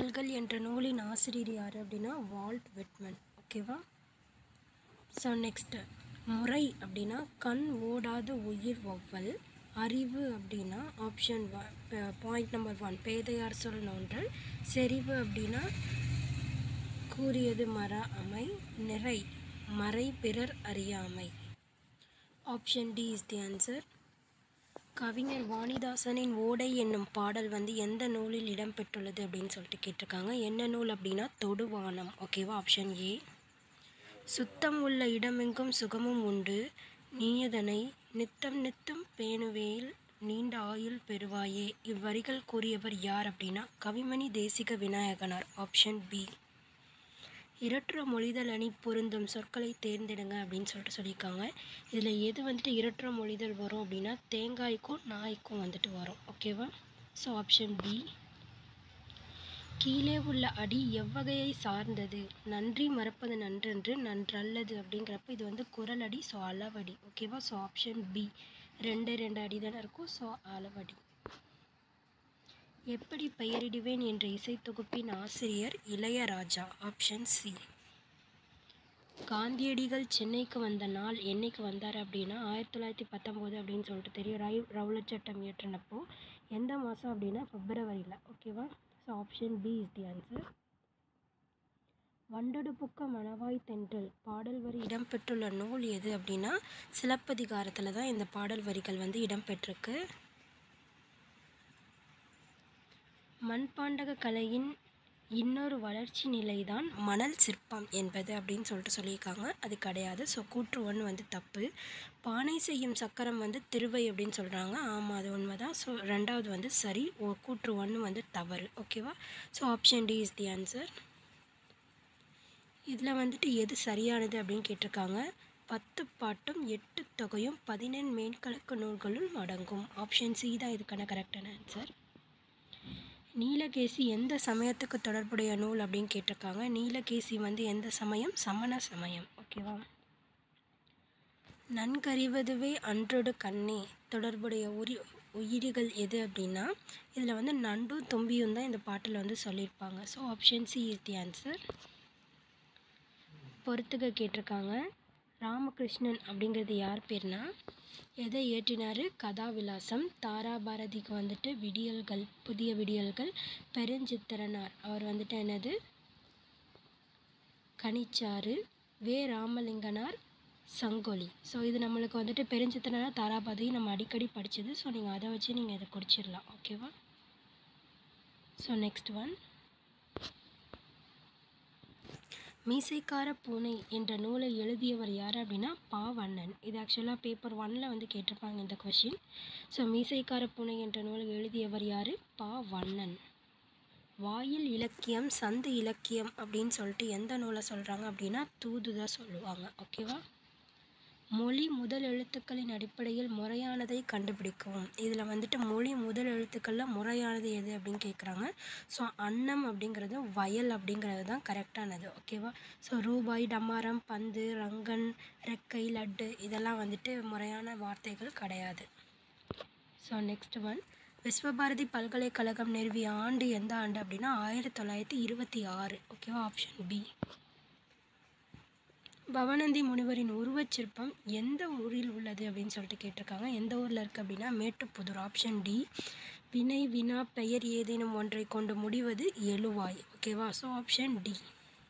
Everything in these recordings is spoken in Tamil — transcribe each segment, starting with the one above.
பாடல்கள் என்ற நூலின் ஆசிரியர் யார் அப்படின்னா வால்ட் விட்மன் ஓகேவா ஸோ நெக்ஸ்ட்டு முறை அப்படின்னா கண் ஓடாத உயிர் ஒவ்வல் அறிவு அப்படின்னா ஆப்ஷன் பாயிண்ட் நம்பர் ஒன் பேதையார் சொல் நோன்றல் செறிவு அப்படின்னா கூறியது மர அமை நிறை மறை பிறர் அறியாமை option D is the answer கவிஞர் வாணிதாசனின் ஓடை என்னும் பாடல் வந்து எந்த நூலில் இடம்பெற்றுள்ளது அப்படின்னு சொல்லிட்டு கேட்டிருக்காங்க என்ன நூல் அப்படின்னா தொடுவானம் ஓகேவா ஆப்ஷன் ஏ சுத்தம் உள்ள இடமெங்கும் சுகமும் உண்டு நீயதனை நித்தம் நித்தம் பேணுவேல் நீண்ட ஆயுள் பெறுவாயே இவ்வரிகள் கூறியவர் யார் அப்படின்னா கவிமணி தேசிக விநாயகனார் ஆப்ஷன் பி இரட்டுற மொழிதல் அணி பொருந்தும் சொற்களை தேர்ந்தெடுங்க அப்படின்னு சொல்லிட்டு சொல்லியிருக்காங்க இதில் எது வந்துட்டு இரட்டுற மொழிதல் வரும் அப்படின்னா தேங்காய்க்கும் நாய்க்கும் வந்துட்டு வரும் ஓகேவா ஸோ ஆப்ஷன் பி கீழே உள்ள அடி எவ்வகையை சார்ந்தது நன்றி மறப்பது நன்றென்று நன்றல்லது அப்படிங்கிறப்ப இது வந்து குரல் அடி ஸோ அளவடி ஓகேவா ஸோ ஆப்ஷன் பி ரெண்டு ரெண்டு அடி தானே இருக்கும் ஸோ அளவடி எப்படி பெயரிடுவேன் என்ற இசைத்தொகுப்பின் ஆசிரியர் இளையராஜா ஆப்ஷன் சி காந்தியடிகள் சென்னைக்கு வந்த நாள் என்னைக்கு வந்தார் அப்படின்னா ஆயிரத்தி தொள்ளாயிரத்தி பத்தொம்போது அப்படின்னு சொல்லிட்டு தெரியும் ரை ரவுலட் சட்டம் இயற்றினப்போ எந்த மாதம் அப்படின்னா பிப்ரவரியில் ஓகேவா so option B is the answer வண்டடுப்புக்க மணவாய் தென்றல் பாடல் வரி இடம்பெற்றுள்ள நூல் எது அப்படின்னா சிலப்பதிகாரத்தில் தான் இந்த பாடல் வரிகள் வந்து இடம்பெற்றிருக்கு மண்பாண்டக கலையின் இன்னொரு வளர்ச்சி நிலைதான் மணல் சிற்பம் என்பது அப்படின்னு சொல்லிட்டு சொல்லியிருக்காங்க அது கிடையாது ஸோ கூற்று ஒன்று வந்து தப்பு பானை செய்யும் சக்கரம் வந்து திருவை அப்படின்னு சொல்கிறாங்க ஆமாம் அது உண்மை தான் ஸோ ரெண்டாவது வந்து சரி ஓ கூற்று ஒன்று வந்து தவறு ஓகேவா so option D is the answer இதில் வந்துட்டு எது சரியானது அப்படின்னு கேட்டிருக்காங்க பத்து பாட்டும் எட்டு தொகையும் பதினெண் மேற்கலக்கு நூல்களுள் அடங்கும் ஆப்ஷன் சி தான் இதுக்கான கரெக்டான ஆன்சர் நீலகேசி எந்த சமயத்துக்கு தொடர்புடைய நூல் அப்படின்னு கேட்டிருக்காங்க நீலகேசி வந்து எந்த சமயம் சமண சமயம் ஓகேவா நன்கறிவதுவே அன்றொடு கண்ணே தொடர்புடைய உரி உயிரிகள் எது அப்படின்னா இதில் வந்து நண்டும் தும்பியும் தான் இந்த பாட்டில் வந்து சொல்லியிருப்பாங்க so option C is the answer பொறுத்துக்க கேட்டிருக்காங்க ராமகிருஷ்ணன் அப்படிங்கிறது யார் பேர்னா எதை இயற்றினார் கதாவிலாசம் தாராபாரதிக்கு வந்துட்டு விடியல்கள் புதிய விடியல்கள் பெருஞ்சித்திரனார் அவர் வந்துட்டு என்னது கனிச்சாறு வே ராமலிங்கனார் சங்கொலி ஸோ இது நம்மளுக்கு வந்துட்டு பெருஞ்சித்திரனார் தாராபாரதி நம்ம அடிக்கடி படித்தது ஸோ நீங்கள் அதை வச்சு நீங்கள் இதை குடிச்சிடலாம் ஓகேவா ஸோ நெக்ஸ்ட் ஒன் மீசைக்கார பூனை என்ற நூலை எழுதியவர் யார் அப்படின்னா பாவண்ணன் இது ஆக்சுவலாக பேப்பர் ஒன்னில் வந்து கேட்டிருப்பாங்க இந்த கொஷின் ஸோ மீசைக்கார பூனை என்ற நூலை எழுதியவர் யார் பாவண்ணன் வாயில் இலக்கியம் சந்து இலக்கியம் அப்படின்னு சொல்லிட்டு எந்த நூலை சொல்கிறாங்க அப்படின்னா தூது தான் சொல்லுவாங்க ஓகேவா மொழி முதல் எழுத்துக்களின் அடிப்படையில் முறையானதை கண்டுபிடிக்கவும் இதில் வந்துட்டு மொழி முதல் எழுத்துக்களில் முறையானது எது அப்படின்னு கேட்குறாங்க ஸோ அன்னம் அப்படிங்கிறது வயல் அப்படிங்கிறது தான் கரெக்டானது ஓகேவா ஸோ ரூபாய் டமாரம் பந்து ரங்கன் ரெக்கை லட்டு இதெல்லாம் வந்துட்டு முறையான வார்த்தைகள் கிடையாது ஸோ நெக்ஸ்ட் ஒன் விஸ்வபாரதி பல்கலைக்கழகம் நிறுவிய ஆண்டு எந்த ஆண்டு அப்படின்னா ஆயிரத்தி தொள்ளாயிரத்தி இருபத்தி ஆறு ஓகேவா ஆப்ஷன் பி பவனந்தி முனிவரின் உருவச்சிற்பம் எந்த ஊரில் உள்ளது அப்படின்னு சொல்லிட்டு கேட்டிருக்காங்க எந்த ஊரில் இருக்குது அப்படின்னா மேட்டுப்புதூர் ஆப்ஷன் டி வினை வினா பெயர் ஏதேனும் ஒன்றை கொண்டு முடிவது எழுவாய் ஓகேவா so option D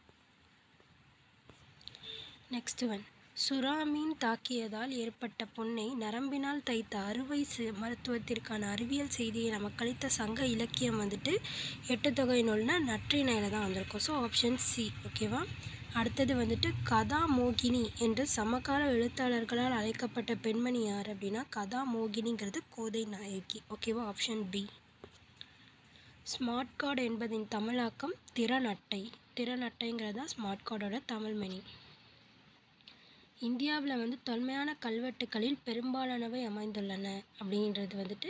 next one சுறா மீன் தாக்கியதால் ஏற்பட்ட புண்ணை நரம்பினால் தைத்த அறுவை சி மருத்துவத்திற்கான அறிவியல் செய்தியை நமக்கு அளித்த சங்க இலக்கியம் வந்துட்டு எட்டு தொகை நூல்னா நற்றிணையில் தான் வந்திருக்கும் ஸோ ஆப்ஷன் சி ஓகேவா அடுத்தது வந்துட்டு கதா மோகினி என்று சமகால எழுத்தாளர்களால் அழைக்கப்பட்ட பெண்மணி யார் அப்படின்னா கதா மோகினிங்கிறது கோதை நாயகி ஓகேவா ஆப்ஷன் பி ஸ்மார்ட் கார்டு என்பதின் தமிழாக்கம் திறன் அட்டை திறன் அட்டைங்கிறது தான் ஸ்மார்ட் கார்டோட தமிழ் மெனி இந்தியாவில் வந்து தொன்மையான கல்வெட்டுகளில் பெரும்பாலானவை அமைந்துள்ளன அப்படின்றது வந்துட்டு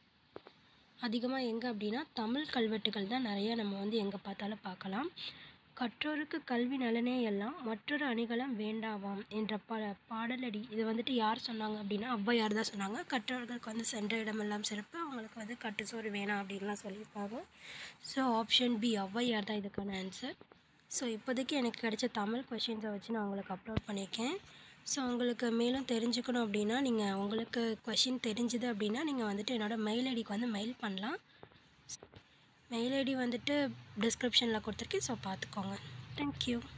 அதிகமாக எங்கே அப்படின்னா தமிழ் கல்வெட்டுகள் தான் நிறைய நம்ம வந்து எங்கே பார்த்தாலும் பார்க்கலாம் கற்றோருக்கு கல்வி நலனே எல்லாம் மற்றொரு அணிகலம் வேண்டாவாம் என்ற பா பாடலடி இது வந்துட்டு யார் சொன்னாங்க அப்படின்னா ஔவையார் தான் சொன்னாங்க கற்றோர்களுக்கு வந்து சென்ற இடமெல்லாம் சிறப்பு அவங்களுக்கு வந்து கட்டுச்சோறு வேணாம் அப்படின்லாம் சொல்லியிருப்பாங்க ஸோ ஆப்ஷன் பி ஔவையார் தான் இதுக்கான ஆன்சர் ஸோ இப்போதைக்கு எனக்கு கிடைச்ச தமிழ் கொஷின்ஸை வச்சு நான் உங்களுக்கு அப்லோட் பண்ணியிருக்கேன் ஸோ உங்களுக்கு மேலும் தெரிஞ்சுக்கணும் அப்படின்னா நீங்கள் உங்களுக்கு கொஷின் தெரிஞ்சுது அப்படின்னா நீங்கள் வந்துட்டு என்னோடய மெயில் ஐடிக்கு வந்து மெயில் பண்ணலாம் மெயில் ஐடி வந்துட்டு டிஸ்கிரிப்ஷனில் கொடுத்துருக்கேன் ஸோ பார்த்துக்கோங்க தேங்க்யூ